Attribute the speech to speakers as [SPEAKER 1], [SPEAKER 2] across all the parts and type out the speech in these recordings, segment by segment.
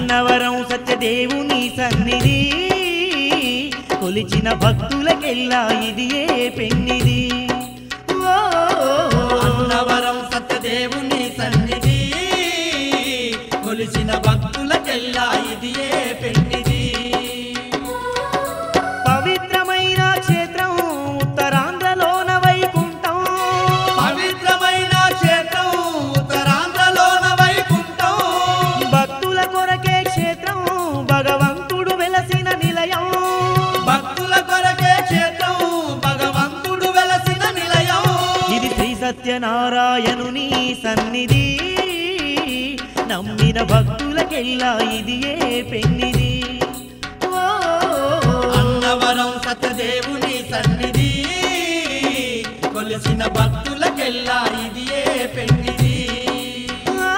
[SPEAKER 1] అన్నవరం సత్యదేవుని సన్నిధి కొలిచిన భక్తులకెల్లా ఇది ఏ పెన్నిది ఓ,
[SPEAKER 2] అన్నవరం సత్యదేవుని సన్నిధి కొలిసిన భక్తులకెల్లా ఇది ఏ పెన్నిది
[SPEAKER 1] పవిత్రమైన క్షేత్రం ఉత్తరాంధ్రలోన వైకుంఠం
[SPEAKER 2] పవిత్రమైన క్షేత్రం ఉత్తరాంధ్రలోన వైకుంఠం
[SPEAKER 1] భక్తుల కొరకే క్షేత్రం భగవంతుడు వెలసిన నిలయం
[SPEAKER 2] భక్తుల కొరకే క్షేత్రం భగవంతుడు వెలసిన నిలయం
[SPEAKER 1] ఇది శ్రీ సత్యనారాయణుని సన్నిధి నమ్మిన భక్తులకెల్లా ఇది ఏ పెన్నిది ఓ,
[SPEAKER 2] అన్నవరం సత్యదేవుని సన్నిధి కొలిసిన భక్తులకెల్లా ఇది ఏ పెన్నిది
[SPEAKER 1] ఆ.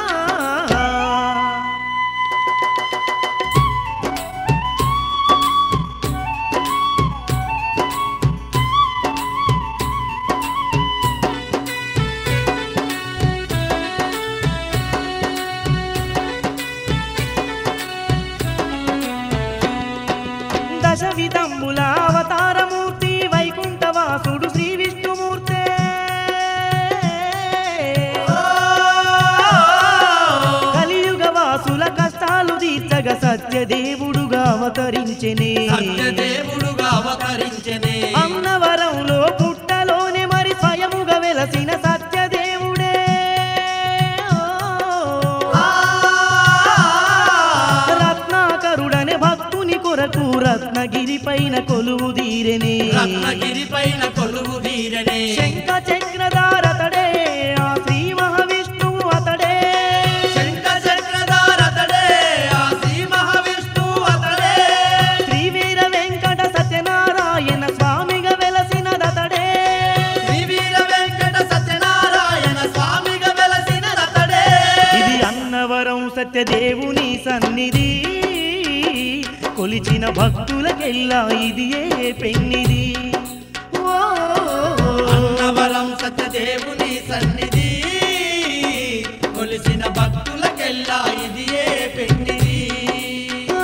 [SPEAKER 1] దశ విధంబుల అవతారమూర్తి వైకుంఠవాసుడు శ్రీ విష్ణుమూర్తే కలియుగ వాసుల కష్టాలు తీర్చగ సత్యదేవుడుగా అవతరించెనే
[SPEAKER 2] సత్యదేవుడుగా అవతరించనే
[SPEAKER 1] అన్నవరంలో పుట్టలోనే మరి స్వయముగా వెలసిన సత్యదేవుడే రత్నాకరుడనే భక్తుని కొరకు రత్నగిరి పైన కొలువు తీరెనే
[SPEAKER 2] రత్నగిరి పైన కొలువు వీరనే
[SPEAKER 1] శంఖ చక్రధారతడే ఆ శ్రీ మహావిష్ణువు అతడే
[SPEAKER 2] శంఖ చక్రధారతడే ఆ శ్రీ మహావిష్ణువు అతడే
[SPEAKER 1] శ్రీ వీర వెంకట సత్యనారాయణ స్వామిగా వెలసినదతడే
[SPEAKER 2] శ్రీ వీర వెంకట సత్యనారాయణ స్వామిగా వెలసిన రతడే
[SPEAKER 1] ఇది అన్నవరం సత్యదేవుని సన్నిధి కొలిచిన భక్తులకెల్లా ఇది ఏ పెన్నిది ఓ,
[SPEAKER 2] అన్నవరం సత్యదేవుని సన్నిధి కొలిసిన భక్తులకెల్లా ఇది ఏ పెన్నిది
[SPEAKER 1] ఆ.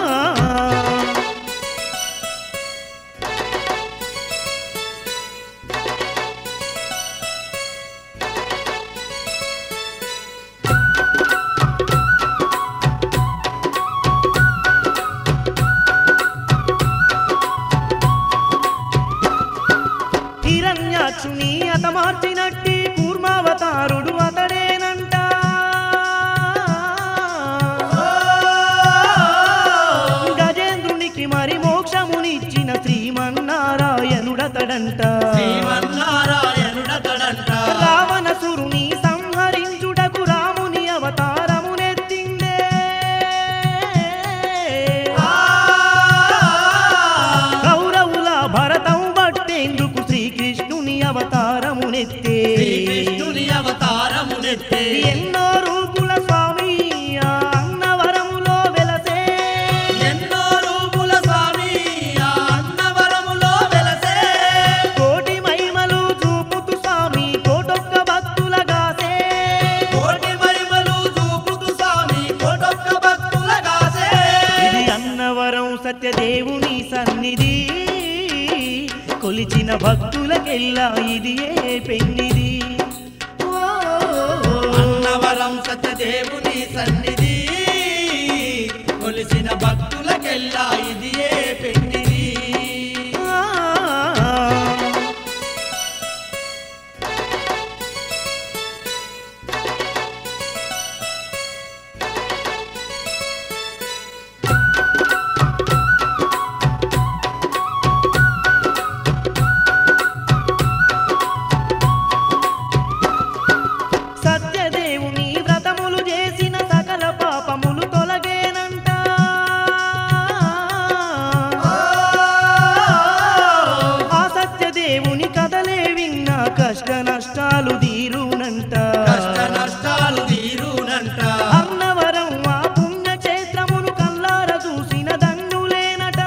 [SPEAKER 1] హిరణ్యాక్షుని అతమార్చినట్టి కూర్మావతారుడు అతడేనంట గజేంద్రునికి మరి మోక్షమునిచ్చిన శ్రీమన్నారాయణుడతడంట
[SPEAKER 2] శ్రీమన్నారాయణుడతడంట
[SPEAKER 1] రావణసురుని సంహరించుటకు రాముని అవతారమునెత్తిందే కౌరవుల భరతం బట్టేందుకు శ్రీకృష్ణుని అవతారమునెత్తే
[SPEAKER 2] శ్రీకృష్ణుని అవతారమునెత్తే
[SPEAKER 1] ఎన్నో రూపుల స్వామి ఆ అన్నవరములో వెలసే
[SPEAKER 2] ఎన్నో రూపుల స్వామి ఆ అన్నవరములో వెలసే
[SPEAKER 1] కోటి మహిమలు చూపుతూ స్వామి కోటొక్క భక్తులగాసే
[SPEAKER 2] కోటి మహిమలు చూపుతూ స్వామి కోటొక్క భక్తులగాసే
[SPEAKER 1] ఇది అన్నవరం సత్యదేవుని సన్నిధి కొలిచిన భక్తులకెల్లా ఇది ఏ పెన్నిది ఓ,
[SPEAKER 2] అన్నవరం సత్యదేవుని సన్నిధి కొలిసిన భక్తులకెల్లా ఇది ఏ పెన్నిది
[SPEAKER 1] ఆ. సత్యదేవుని వ్రతములు చేసిన సకల పాపములు తొలగేనంట ఆ సత్యదేవుని కథలే విన్న కష్ట నష్టాలు తీరునంట
[SPEAKER 2] కష్ట నష్టాలు తీరునంట
[SPEAKER 1] అన్నవరం ఆ పుణ్యక్షేత్రమును కల్లార చూసిన దండులేనట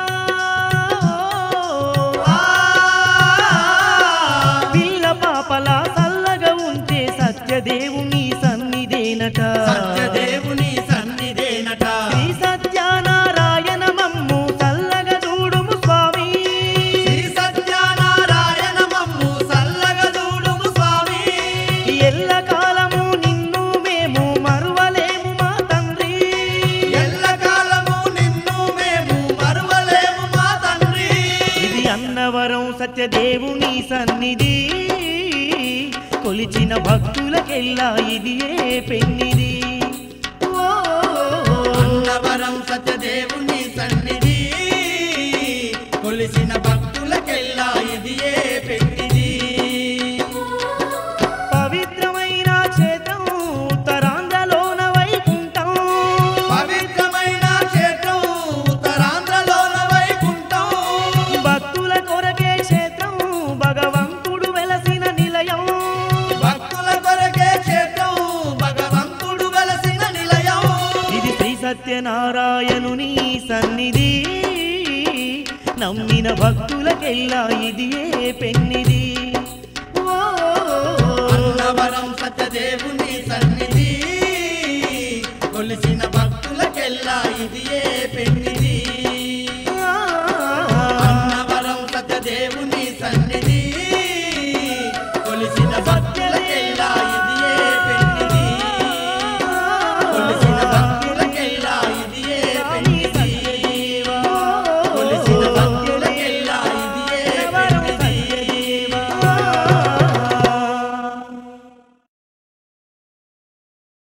[SPEAKER 1] పిల్ల పాపల సల్లగా ఉంటే సత్యదేవుని సన్నిధేనట
[SPEAKER 2] సత్యదేవుని సన్నిధేనట
[SPEAKER 1] సత్యదేవుని సన్నిధి కొలిచిన భక్తులకెల్లా ఇది ఏ పెన్నిది ఓ
[SPEAKER 2] అన్నవరం సత్యదేవుని సన్నిధి కొలిసిన భక్తులకెల్లా ఇది ఏ పెన్నిది
[SPEAKER 1] పవిత్రమైన క్షేత్రం ఉత్తరాంధ్రలోన వైకుంఠం
[SPEAKER 2] పవిత్రమైన క్షేత్రం ఉత్తరాంధ్రలోన వైకుంఠం
[SPEAKER 1] భక్తుల కొరకే క్షేత్రం భగవంతుడు వెలసిన నిలయం
[SPEAKER 2] భక్తుల కొరకే క్షేత్రం భగవంతుడు వెలసిన నిలయం
[SPEAKER 1] ఇది శ్రీ సత్యనారాయణుని సన్నిధి నమ్మిన భక్తులకెల్లా ఇది ఏ పెన్నిది